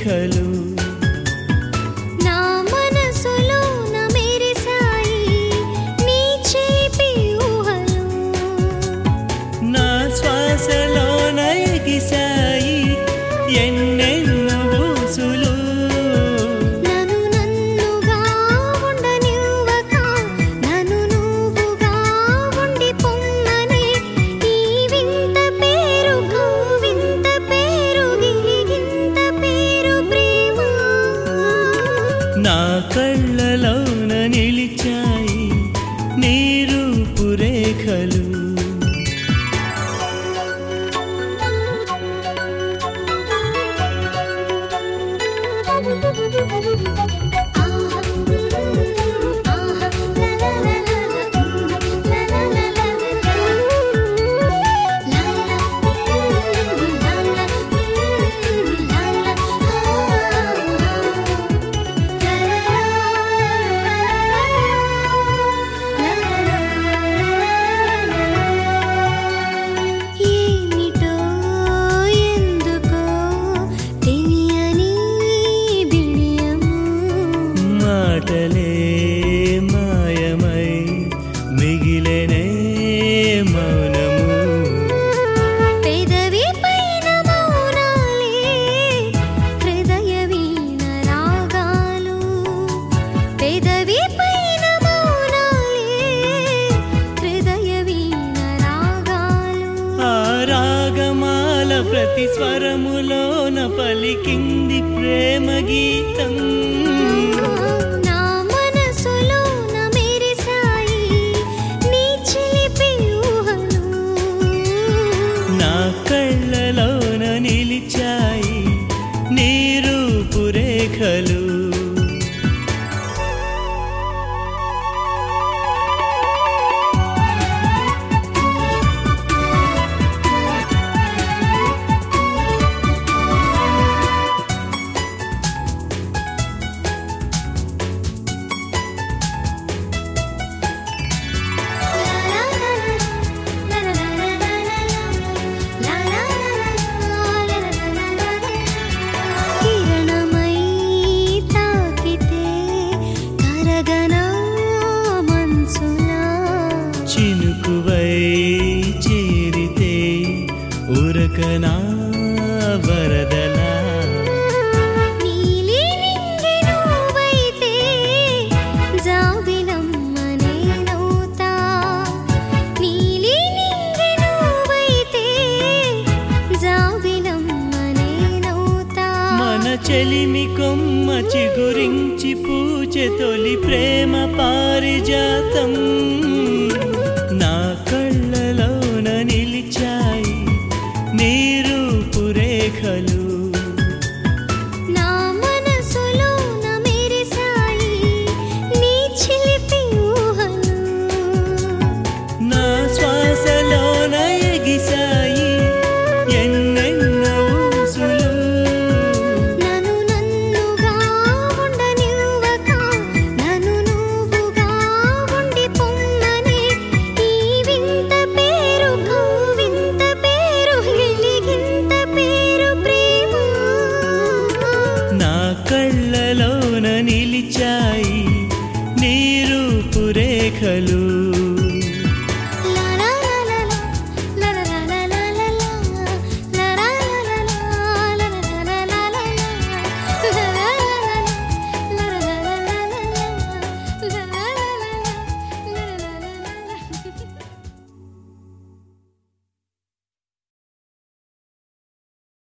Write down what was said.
రూపురేఖలు నా మనసులో నా మెరిసాయి నీ చేపి ఊహలు నా శ్వాసలో నయగిసాయి ఎన్నెన్నో ఊసులు నన్ను నన్నుగా ఉండనివ్వక నన్ను నువ్వుగా ఉండి పొమ్మనే ఈ వింత పేరు వింత పేరు గిలిగింత పేరు ప్రేమ నా కళ్ళలోన నిలిచాయి నీ రూపురేఖలు ఏమిటో ఎందుకో తెలియని బిడియము మాటలే మాయమై మిగిలనే మౌనము పెదవి పైన మౌనాలే హృదయ వీణ రాగాలు పెదవి పైన మౌనాలే హృదయ వీణ రాగాలు ఆ రాగమాల ప్రతి స్వరములోన పలికింది ప్రేమ గీతం నా మనసులో నా మెరిసాయి నీ చిలిపి ఊహలు నా కళ్ళలోన నిలిచాయి నీ రూపురేఖలు కిరణమై తాకితే కరగనా మనసులా చినుకువై చేరితే ఉరకనా వరదలా నీలి నింగి నువ్వైతే జాబిలమ్మ నేనవుతా నీలి నింగి నువ్వైతే జాబిలమ్మ నేనవుతా మన చెలిమి కొమ్మ చిగురించి పూచె తొలి ప్రేమ పారిజాతం నా కళ్ళలోన నిలిచాయి నీ రూపురేఖలు నా మనసులో నా మెరిసాయి నీ చిలిపి ఊహలు నా శ్వాసలోన ఎగిసాయి ఎన్నెన్నో ఊసులు నన్ను నన్నుగా ఉండనివ్వక నన్ను నువ్వుగా ఉండి పొమ్మనే ఈ వింత పేరు వింత పేరు గిలిగింత పేరు ప్రేమ నా కళ్ళలోన నిలిచాయి నీ రూపురేఖలు